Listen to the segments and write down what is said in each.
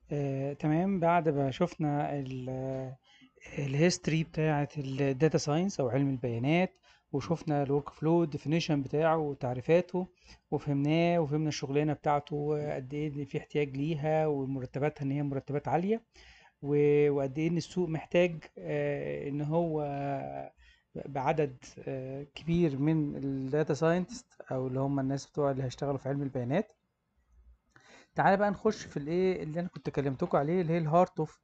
آه، تمام بعد ما شفنا الهيستوري بتاعة الداتا ساينس أو علم البيانات وشفنا الورك فلو الديفينيشن بتاعه وتعريفاته وفهمناه وفهمنا الشغلانة بتاعته قد إيه اللي في احتياج ليها ومرتباتها إن هي مرتبات عالية و- وقد إيه إن السوق محتاج آه، إن هو بعدد آه، كبير من الداتا ساينتست أو اللي هم الناس بتوع اللي هيشتغلوا في علم البيانات تعالى بقى نخش في الايه اللي انا كنت كلمتكم عليه اللي هي الهارت اوف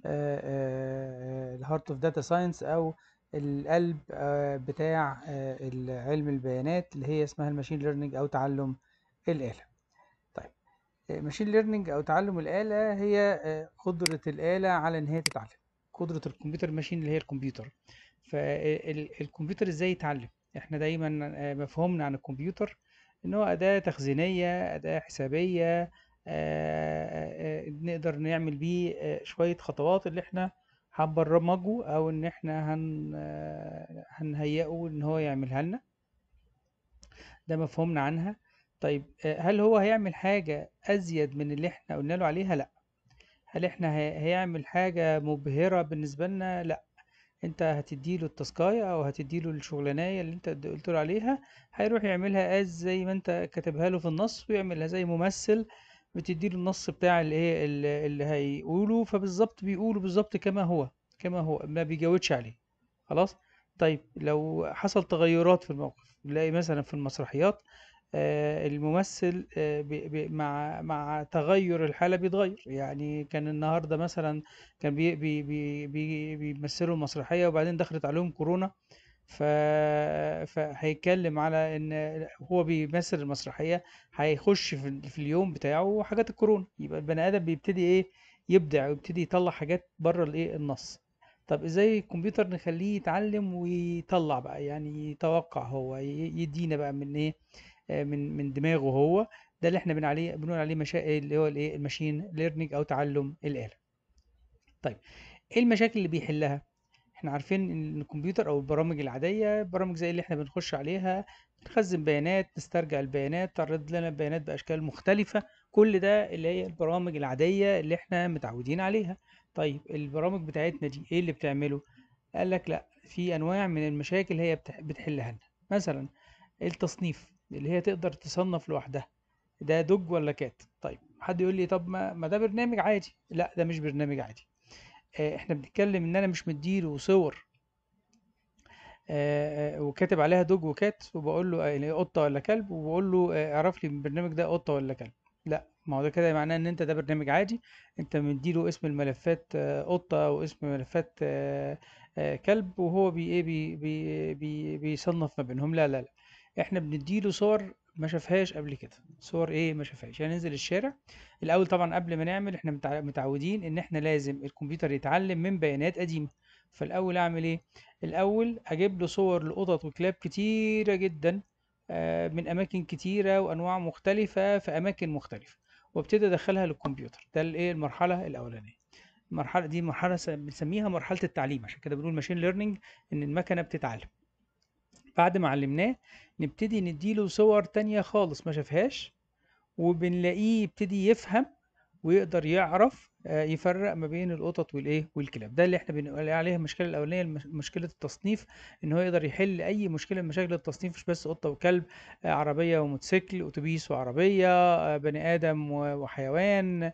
الهارت اوف داتا ساينس او القلب آه، بتاع آه، علم البيانات اللي هي اسمها الماشين ليرنينج او تعلم الآلة طيب الماشين ليرنينج او تعلم الآلة هي آه، قدرة الآلة على ان هي تتعلم قدرة الكمبيوتر ماشين اللي هي الكمبيوتر فالكمبيوتر ازاي يتعلم احنا دايما آه، مفهومنا عن الكمبيوتر ان هو أداة تخزينية أداة حسابية آه، آه، نقدر نعمل بيه آه، شوية خطوات اللي احنا هنبرمجه او ان احنا هن هنهيئه ان هو يعملها لنا ده مفهومنا عنها طيب هل هو هيعمل حاجة ازيد من اللي احنا قلنا له عليها لا هل احنا هيعمل حاجة مبهرة بالنسبة لنا لا انت هتديله التاسكايه او هتديله الشغلانايه اللي انت قلت له عليها هيروح يعملها از زي ما انت كاتبها له في النص ويعملها زي ممثل بتدي له النص بتاع الايه اللي هيقوله فبالظبط بيقوله بالظبط كما هو كما هو ما بيجاوبش عليه خلاص طيب لو حصل تغيرات في الموقف نلاقي مثلا في المسرحيات آه الممثل آه بي بي مع مع تغير الحالة بيتغير يعني كان النهاردة مثلا كان بي بي بي بي بيمثلوا المسرحية وبعدين دخلت عليهم كورونا ف... فهيتكلم على ان هو بيمثل المسرحيه هيخش في, في اليوم بتاعه حاجات الكورونا يبقى البني ادم بيبتدي ايه يبدع ويبتدي يطلع حاجات بره الايه النص طب ازاي الكمبيوتر نخليه يتعلم ويطلع بقى يعني يتوقع هو يدينا بقى من ايه من من دماغه هو ده اللي احنا بنقول عليه بنقول عليه مشا... اللي هو الايه الماشين ليرنينج او تعلم الاله طيب ايه المشاكل اللي بيحلها احنا عارفين ان الكمبيوتر او البرامج العاديه برامج زي اللي احنا بنخش عليها بتخزن بيانات تسترجع البيانات تعرض لنا البيانات باشكال مختلفه كل ده اللي هي البرامج العاديه اللي احنا متعودين عليها طيب البرامج بتاعتنا دي ايه اللي بتعمله قال لك لا في انواع من المشاكل هي بتحلها لنا مثلا التصنيف اللي هي تقدر تصنف لوحدها ده دوج ولا كات طيب حد يقول لي طب ما, ما ده برنامج عادي لا ده مش برنامج عادي آه، احنا بنتكلم ان انا مش مديله صور آه، آه، وكاتب عليها دوج وكات وبقول له يعني قطه ولا كلب وبقول له اعرف لي من البرنامج ده قطه ولا كلب لا ما هو ده كده معناه ان انت ده برنامج عادي انت مديله اسم الملفات قطه واسم ملفات كلب وهو بي ايه بي بي بي بيصنف ما بينهم لا لا لا احنا بنديله صور ما شافهاش قبل كده صور ايه ما شافهاش يعني ننزل الشارع الاول طبعا قبل ما نعمل احنا متعودين ان احنا لازم الكمبيوتر يتعلم من بيانات قديمه فالاول اعمل ايه الاول اجيب له صور لقطط وكلاب كتيره جدا آه، من اماكن كتيره وانواع مختلفه في اماكن مختلفه وابتدي ادخلها للكمبيوتر ده الايه المرحله الاولانيه المرحله دي مرحله بنسميها مرحله التعليم عشان كده بنقول ماشين ليرنينج ان المكنه بتتعلم بعد ما علمناه نبتدي نديله صور تانية خالص ما شافهاش وبنلاقيه يبتدي يفهم ويقدر يعرف آه، يفرق ما بين القطط والايه والكلاب ده اللي احنا بنقول عليها المشكله الاولانيه مشكله التصنيف ان هو يقدر يحل اي مشكله من مشاكل التصنيف مش بس قطه وكلب آه، عربيه وموتوسيكل اتوبيس وعربيه آه، بني ادم وحيوان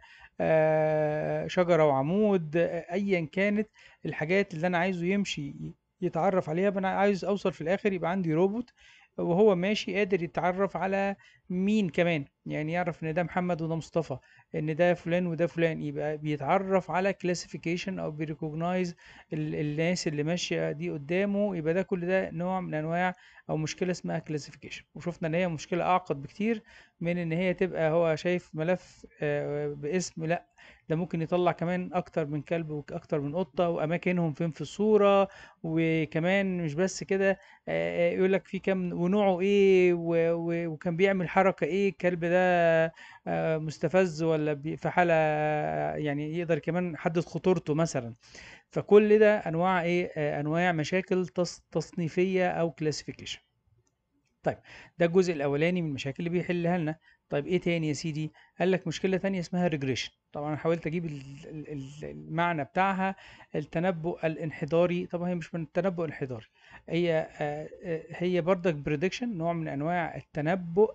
شجره وعمود ايا كانت الحاجات اللي انا عايزه يمشي يتعرف عليها انا عايز اوصل في الاخر يبقى عندي روبوت وهو ماشي قادر يتعرف على مين كمان يعني يعرف ان ده محمد وده مصطفى ان ده فلان وده فلان يبقى بيتعرف على كلاسيفيكيشن او بيريكوجنايز الناس اللي ماشيه دي قدامه يبقى ده كل ده نوع من انواع او مشكله اسمها كلاسيفيكيشن وشفنا ان هي مشكله اعقد بكتير من ان هي تبقى هو شايف ملف آه، باسم لا ده ممكن يطلع كمان اكتر من كلب واكتر من قطه واماكنهم فين في الصوره وكمان مش بس كده يقول لك في كام ونوعه ايه وكان بيعمل حركه ايه الكلب ده مستفز ولا في حاله يعني يقدر كمان يحدد خطورته مثلا فكل ده انواع ايه انواع مشاكل تصنيفيه او كلاسيفيكيشن طيب ده الجزء الاولاني من المشاكل اللي بيحلها لنا طيب ايه تاني يا سيدي قال لك مشكله تانية اسمها ريجريشن طبعا انا حاولت اجيب ال- ال- ال- المعنى بتاعها التنبؤ الانحداري طبعا هي مش من التنبؤ الانحداري هي آه، آه، هي برضك بريدكشن نوع من انواع التنبؤ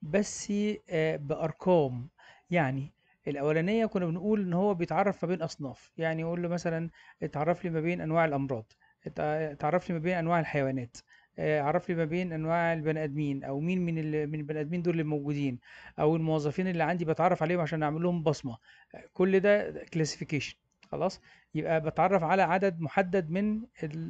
بس آه، بارقام يعني الاولانيه كنا بنقول ان هو بيتعرف ما بين اصناف يعني يقول له مثلا اتعرف لي ما بين انواع الامراض اتع- اتعرف لي ما بين انواع الحيوانات آه، عرف لي ما بين انواع البني ادمين او مين من ال- من البني ادمين دول اللي موجودين او الموظفين اللي عندي بتعرف عليهم عشان اعمل لهم بصمه آه، كل ده كلاسيفيكيشن خلاص يبقى بتعرف على عدد محدد من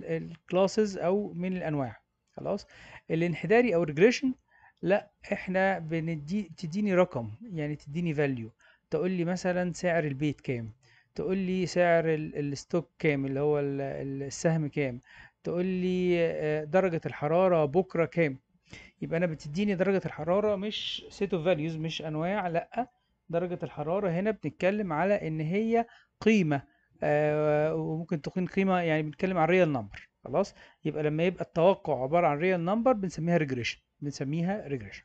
الكلاسز او من الانواع خلاص الانحداري او ريجريشن لا احنا بندي بتديني رقم يعني تديني فاليو تقول لي مثلا سعر البيت كام تقول لي سعر ال- الستوك كام اللي هو ال- ال- السهم كام تقول لي آه، درجة الحرارة بكرة كام يبقى انا بتديني درجة الحرارة مش set of values مش انواع لا درجة الحرارة هنا بنتكلم على ان هي قيمة آه وممكن تكون قيمة يعني بنتكلم عن real number خلاص يبقى لما يبقى التوقع عبارة عن real number بنسميها regression بنسميها regression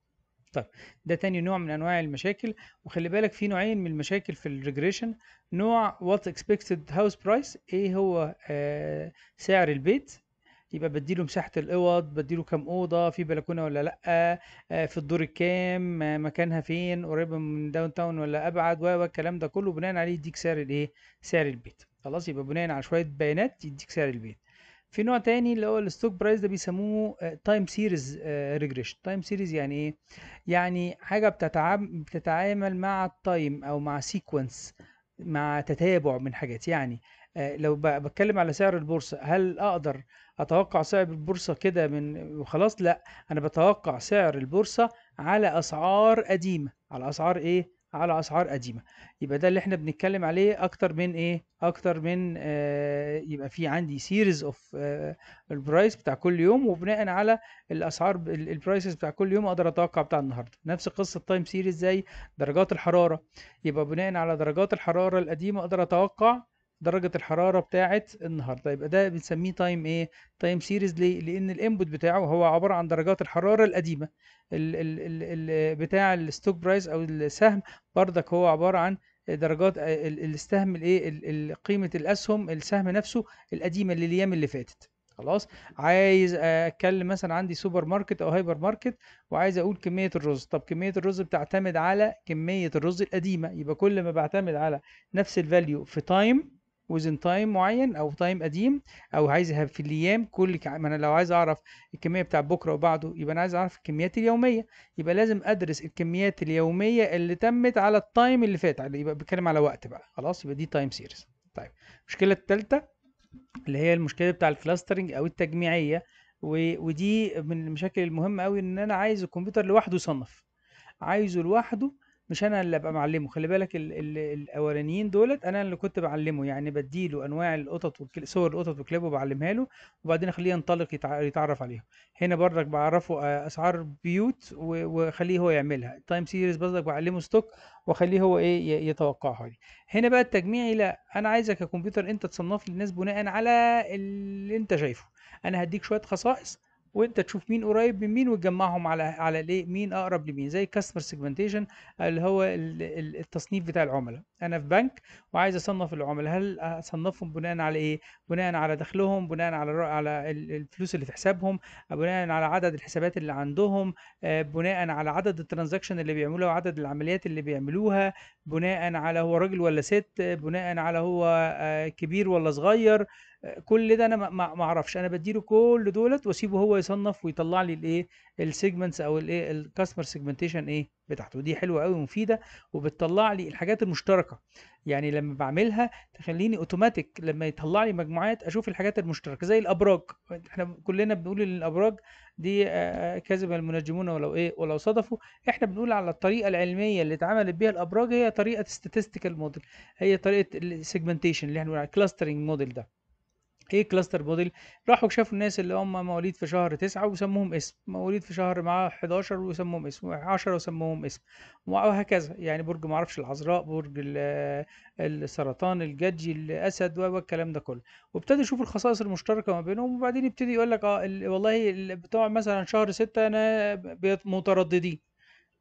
طيب ده تاني نوع من انواع المشاكل وخلي بالك في نوعين من المشاكل في الريجريشن نوع what expected house price ايه هو آه سعر البيت يبقى بديله مساحة الأوض بديله كام أوضة في بلكونة ولا لأ آه، في الدور الكام آه، مكانها فين قريبة من داون تاون ولا أبعد و و الكلام ده كله بناء عليه يديك سعر الإيه سعر البيت خلاص يبقى بناء على شوية بيانات يديك سعر البيت في نوع تاني اللي هو الستوك برايس ده بيسموه تايم سيريز ريجريشن تايم سيريز يعني ايه يعني حاجة بتتعامل بتتعامل مع التايم او مع سيكونس مع تتابع من حاجات يعني آه، لو ب- بتكلم على سعر البورصة هل اقدر اتوقع سعر البورصة كده من وخلاص لا انا بتوقع سعر البورصة على اسعار قديمة على اسعار ايه على اسعار قديمة يبقى ده اللي احنا بنتكلم عليه اكتر من ايه اكتر من آه يبقى في عندي سيريز اوف البرايس بتاع كل يوم وبناء على الاسعار البرايسز بتاع كل يوم اقدر اتوقع بتاع النهارده نفس قصه تايم سيريز زي درجات الحراره يبقى بناء على درجات الحراره القديمه اقدر اتوقع درجة الحرارة بتاعة النهاردة يبقى ده بنسميه تايم ايه تايم سيريز ليه لان الانبوت بتاعه هو عبارة عن درجات الحرارة القديمة ال ال ال ال بتاع الستوك برايس او السهم بردك هو عبارة عن درجات ال- ال- السهم الايه ال- ال- قيمة الاسهم السهم نفسه القديمة اللي الايام اللي فاتت خلاص عايز اتكلم مثلا عندي سوبر ماركت او هايبر ماركت وعايز اقول كميه الرز طب كميه الرز بتعتمد على كميه الرز القديمه يبقى كل ما بعتمد على نفس الفاليو في تايم وزن تايم معين او تايم قديم او عايزها في الايام كل ك... ما انا لو عايز اعرف الكميه بتاع بكره وبعده يبقى انا عايز اعرف الكميات اليوميه يبقى لازم ادرس الكميات اليوميه اللي تمت على التايم اللي فات يبقى بتكلم على وقت بقى خلاص يبقى دي تايم سيريز طيب المشكله الثالثه اللي هي المشكله بتاع الكلاسترنج او التجميعيه و... ودي من المشاكل المهمه قوي ان انا عايز الكمبيوتر لوحده يصنف عايزه لوحده مش انا اللي ابقى معلمه خلي بالك ال ال الاولانيين دولت انا اللي كنت بعلمه يعني بديله انواع القطط والكل... صور القطط والكلاب وبعلمها له وبعدين اخليه ينطلق يتع... يتعرف عليهم هنا برضك بعرفه آه، اسعار بيوت و- واخليه هو يعملها التايم سيريز برضك بعلمه ستوك واخليه هو ايه ي- يتوقعها لي هنا بقى التجميعي لا انا عايزك يا كمبيوتر انت تصنف لي الناس بناء على اللي انت شايفه انا هديك شويه خصائص وانت تشوف مين قريب من مين وتجمعهم على على الايه مين اقرب لمين زي كاستمر سيجمنتيشن اللي هو ال- ال- التصنيف بتاع العملاء انا في بنك وعايز اصنف العملاء هل اصنفهم بناء على ايه بناء على دخلهم بناء على الر- على ال- الفلوس اللي في حسابهم بناء على عدد الحسابات اللي عندهم آه، بناء على عدد الترانزاكشن اللي بيعملوها وعدد العمليات اللي بيعملوها بناء على هو راجل ولا ست بناء على هو آه، كبير ولا صغير آه، كل ده انا ما ما- ما اعرفش انا بديله كل دولت واسيبه هو يصنف ويطلع لي الايه السيجمنتس او الايه الكاستمر سيجمنتيشن ايه بتاعته ودي حلوه قوي ومفيده وبتطلع لي الحاجات المشتركه يعني لما بعملها تخليني اوتوماتيك لما يطلع لي مجموعات اشوف الحاجات المشتركه زي الابراج احنا كلنا بنقول ان الابراج دي آه، كذب المنجمون ولو ايه ولو صدفوا احنا بنقول على الطريقه العلميه اللي اتعملت بيها الابراج هي طريقه statistical موديل هي طريقه السيجمنتيشن اللي احنا بنقول على الكلاسترنج موديل ده ايه كلاستر موديل راحوا شافوا الناس اللي هم مواليد في شهر تسعة وسموهم اسم مواليد في شهر معاه 11 وسموهم اسم 10 وسموهم اسم وهكذا يعني برج معرفش العذراء برج ال- السرطان الجدي الاسد والكلام ده كله وابتدوا يشوفوا الخصائص المشتركه ما بينهم وبعدين يبتدي يقول لك اه ال- والله ال- بتوع مثلا شهر ستة انا بيت- مترددين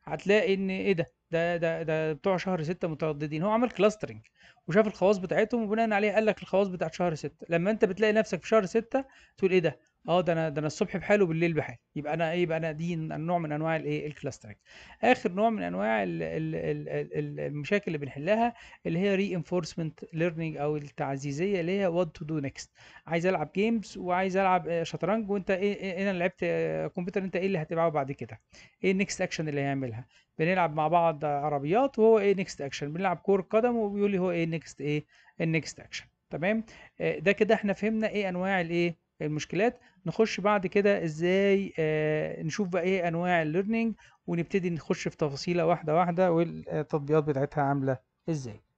هتلاقي ان ايه ده ده ده ده بتوع شهر ستة مترددين هو عمل كلاسترنج وشاف الخواص بتاعتهم وبناء عليه قال لك الخواص بتاعت شهر ستة لما انت بتلاقي نفسك في شهر ستة تقول ايه ده اه ده انا ده انا الصبح بحال وبالليل بحال يبقى انا ايه يبقى انا دي نوع من انواع الايه الكلاسترنج اخر نوع من انواع ال ال ال ال المشاكل اللي بنحلها اللي هي reinforcement learning او التعزيزيه اللي هي what to do next عايز العب جيمز وعايز العب آه، شطرنج وانت ايه إيه- انا لعبت آه، كمبيوتر انت ايه اللي هتلعبه بعد كده ايه النكست اكشن اللي هيعملها بنلعب مع بعض عربيات وهو ايه نكست اكشن بنلعب كرة قدم وبيقول لي هو ايه نكست ايه النكست اكشن تمام آه، ده كده احنا فهمنا ايه انواع الايه المشكلات نخش بعد كده ازاي آه، نشوف بقى ايه انواع الليرنينج ونبتدي نخش في تفاصيلها واحده واحده والتطبيقات بتاعتها عامله ازاي